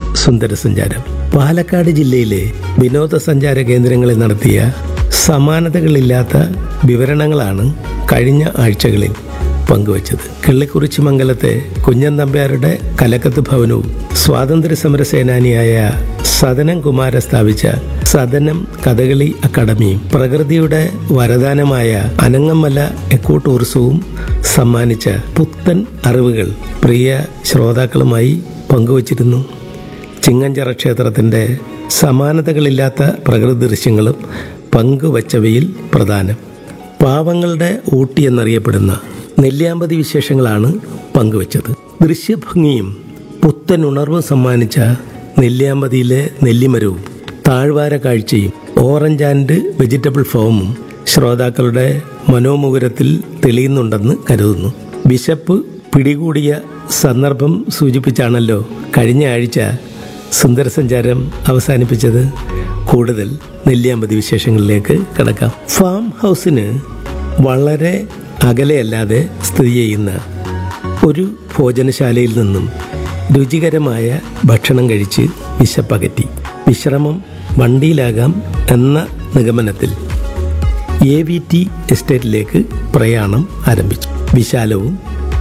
സുന്ദരസഞ്ചാരം പാലക്കാട് ജില്ലയിലെ വിനോദസഞ്ചാര കേന്ദ്രങ്ങളിൽ നടത്തിയ സമാനതകളില്ലാത്ത വിവരണങ്ങളാണ് കഴിഞ്ഞ ആഴ്ചകളിൽ പങ്കുവച്ചത് കിള്ളിക്കുറിച്ചി മംഗലത്തെ കുഞ്ഞൻ നമ്പ്യാരുടെ കലക്കത്ത് ഭവനവും സ്വാതന്ത്ര്യ സമര സേനാനിയായ സദനം കുമാര സ്ഥാപിച്ച സദനം കഥകളി അക്കാദമിയും പ്രകൃതിയുടെ വരദാനമായ അനങ്ങമല എക്കോ ടൂറിസവും സമ്മാനിച്ച പുത്തൻ അറിവുകൾ പ്രിയ ശ്രോതാക്കളുമായി പങ്കുവച്ചിരുന്നു ചിങ്ങഞ്ചിറ ക്ഷേത്രത്തിൻ്റെ സമാനതകളില്ലാത്ത പ്രകൃതി ദൃശ്യങ്ങളും പങ്കുവച്ചവയിൽ പ്രധാനം പാവങ്ങളുടെ ഊട്ടി എന്നറിയപ്പെടുന്ന നെല്ലിയാമ്പതി വിശേഷങ്ങളാണ് പങ്കുവച്ചത് ദൃശ്യഭംഗിയും പുത്തൻ ഉണർവും സമ്മാനിച്ച നെല്ലിയാമ്പതിയിലെ നെല്ലിമരവും താഴ്വാര കാഴ്ചയും ഓറഞ്ച് ആൻഡ് വെജിറ്റബിൾ ഫോമും ശ്രോതാക്കളുടെ മനോമുകുരത്തിൽ തെളിയുന്നുണ്ടെന്ന് കരുതുന്നു ബിഷപ്പ് പിടികൂടിയ സന്ദർഭം സൂചിപ്പിച്ചാണല്ലോ കഴിഞ്ഞ ആഴ്ച സുന്ദരസഞ്ചാരം അവസാനിപ്പിച്ചത് കൂടുതൽ നെല്ലിയാമ്പതി വിശേഷങ്ങളിലേക്ക് കിടക്കാം ഫാം ഹൗസിന് വളരെ അകലെയല്ലാതെ സ്ഥിതി ചെയ്യുന്ന ഒരു ഭോജനശാലയിൽ നിന്നും രുചികരമായ ഭക്ഷണം കഴിച്ച് വിശപ്പകറ്റി വിശ്രമം വണ്ടിയിലാകാം എന്ന നിഗമനത്തിൽ എ വി ടി എസ്റ്റേറ്റിലേക്ക് പ്രയാണം ആരംഭിച്ചു വിശാലവും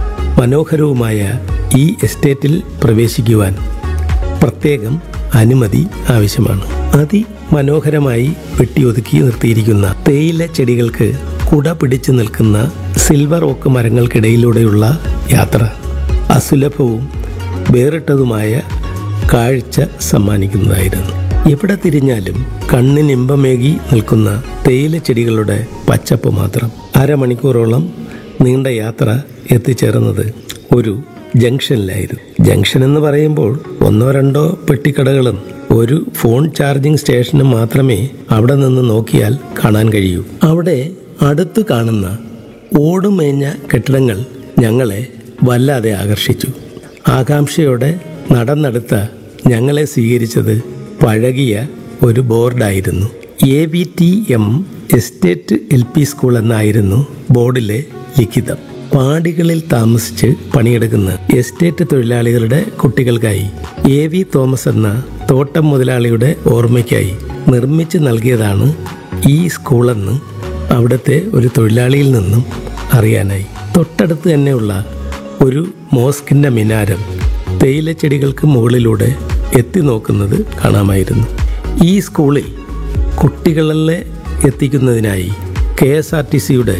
മനോഹരവുമായ ഈ എസ്റ്റേറ്റിൽ പ്രവേശിക്കുവാൻ പ്രത്യേകം അനുമതി ആവശ്യമാണ് അതിമനോഹരമായി വെട്ടിയൊതുക്കി നിർത്തിയിരിക്കുന്ന തേയില ചെടികൾക്ക് കുട പിടിച്ചു നിൽക്കുന്ന സിൽവർ ഓക്ക് മരങ്ങൾക്കിടയിലൂടെയുള്ള യാത്ര അസുലഭവും വേറിട്ടതുമായ കാഴ്ച സമ്മാനിക്കുന്നതായിരുന്നു എവിടെ തിരിഞ്ഞാലും കണ്ണിനിമ്പമേകി നിൽക്കുന്ന തേയില ചെടികളുടെ പച്ചപ്പ് മാത്രം അരമണിക്കൂറോളം നീണ്ട യാത്ര എത്തിച്ചേർന്നത് ഒരു ജംഗ്ഷനിലായിരുന്നു ജംഗ്ഷൻ എന്ന് പറയുമ്പോൾ ഒന്നോ രണ്ടോ പെട്ടിക്കടകളും ഒരു ഫോൺ ചാർജിംഗ് സ്റ്റേഷനും മാത്രമേ അവിടെ നിന്ന് നോക്കിയാൽ കാണാൻ കഴിയൂ അവിടെ അടുത്ത് കാണുന്ന ഓടുമേഞ്ഞ കെട്ടിടങ്ങൾ ഞങ്ങളെ വല്ലാതെ ആകർഷിച്ചു ആകാംക്ഷയോടെ നടന്നെടുത്ത ഞങ്ങളെ സ്വീകരിച്ചത് പഴകിയ ഒരു ബോർഡായിരുന്നു A V T M estate L P school എന്നായിരുന്നു ബോർഡിലെ ലിഖിതം പാടികളിൽ താമസിച്ച് പണിയെടുക്കുന്ന എസ്റ്റേറ്റ് തൊഴിലാളികളുടെ കുട്ടികൾക്കായി എ വി തോമസ് എന്ന തോട്ടം മുതലാളിയുടെ ഓർമ്മയ്ക്കായി നിർമ്മിച്ചു നൽകിയതാണ് ഈ സ്കൂളെന്ന് അവിടുത്തെ ഒരു തൊഴിലാളിയിൽ നിന്നും അറിയാനായി തൊട്ടടുത്ത് തന്നെയുള്ള ഒരു മോസ്കിൻ്റെ മിനാരം തേയിലച്ചെടികൾക്ക് മുകളിലൂടെ എത്തി നോക്കുന്നത് കാണാമായിരുന്നു ഈ സ്കൂളിൽ കുട്ടികളെ എത്തിക്കുന്നതിനായി കെ എസ് ആർ ടി സിയുടെ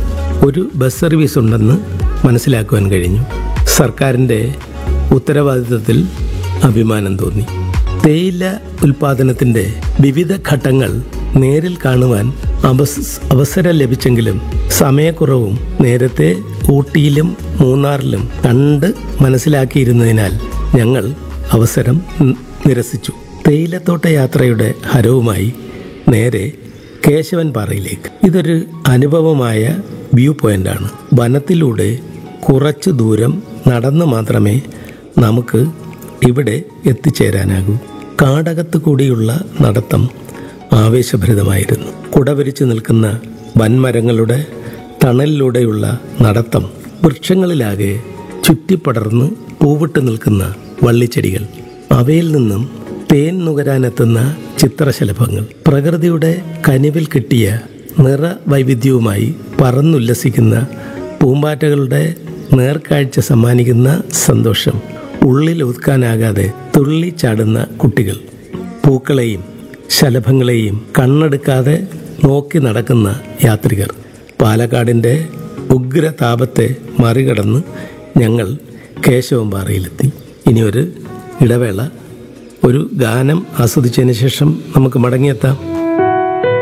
ഒരു ബസ് സർവീസ് ഉണ്ടെന്ന് മനസ്സിലാക്കുവാൻ കഴിഞ്ഞു സർക്കാരിൻ്റെ ഉത്തരവാദിത്തത്തിൽ അഭിമാനം തോന്നി തേയില ഉൽപാദനത്തിൻ്റെ വിവിധ ഘട്ടങ്ങൾ നേരിൽ കാണുവാൻ അവസ് അവസരം ലഭിച്ചെങ്കിലും സമയക്കുറവും നേരത്തെ ഊട്ടിയിലും മൂന്നാറിലും കണ്ട് മനസ്സിലാക്കിയിരുന്നതിനാൽ ഞങ്ങൾ അവസരം നി- നിരസിച്ചു തേയിലത്തോട്ട യാത്രയുടെ ഹരവുമായി നേരെ കേശവൻ പാറയിലേക്ക് ഇതൊരു അനുഭവമായ വ്യൂ പോയിന്റാണ് വനത്തിലൂടെ കുറച്ചു ദൂരം നടന്നു മാത്രമേ നമുക്ക് ഇവിടെ എത്തിച്ചേരാനാകൂ കാടകത്ത് കൂടിയുള്ള നടത്തം ആവേശഭരിതമായിരുന്നു കുടവരിച്ചു നിൽക്കുന്ന വൻമരങ്ങളുടെ തണലിലൂടെയുള്ള നടത്തം വൃക്ഷങ്ങളിലാകെ ചുറ്റിപ്പടർന്ന് പൂവിട്ട് നിൽക്കുന്ന വള്ളിച്ചെടികൾ അവയിൽ നിന്നും തേൻ നുകരാനെത്തുന്ന ചിത്രശലഭങ്ങൾ പ്രകൃതിയുടെ കനിവിൽ കിട്ടിയ നിറ വൈവിധ്യവുമായി പറന്നുല്ലസിക്കുന്ന പൂമ്പാറ്റകളുടെ നേർക്കാഴ്ച സമ്മാനിക്കുന്ന സന്തോഷം ഉള്ളിൽ ഒതുക്കാനാകാതെ തുള്ളി ചാടുന്ന കുട്ടികൾ പൂക്കളെയും ശലഭങ്ങളെയും കണ്ണെടുക്കാതെ നോക്കി നടക്കുന്ന യാത്രികർ പാലക്കാടിൻ്റെ ഉഗ്ര താപത്തെ മറികടന്ന് ഞങ്ങൾ കേശവമ്പാറയിലെത്തി ഇനി ഒരു ഇടവേള ഒരു ഗാനം ആസ്വദിച്ചതിന് ശേഷം നമുക്ക് മടങ്ങിയെത്താം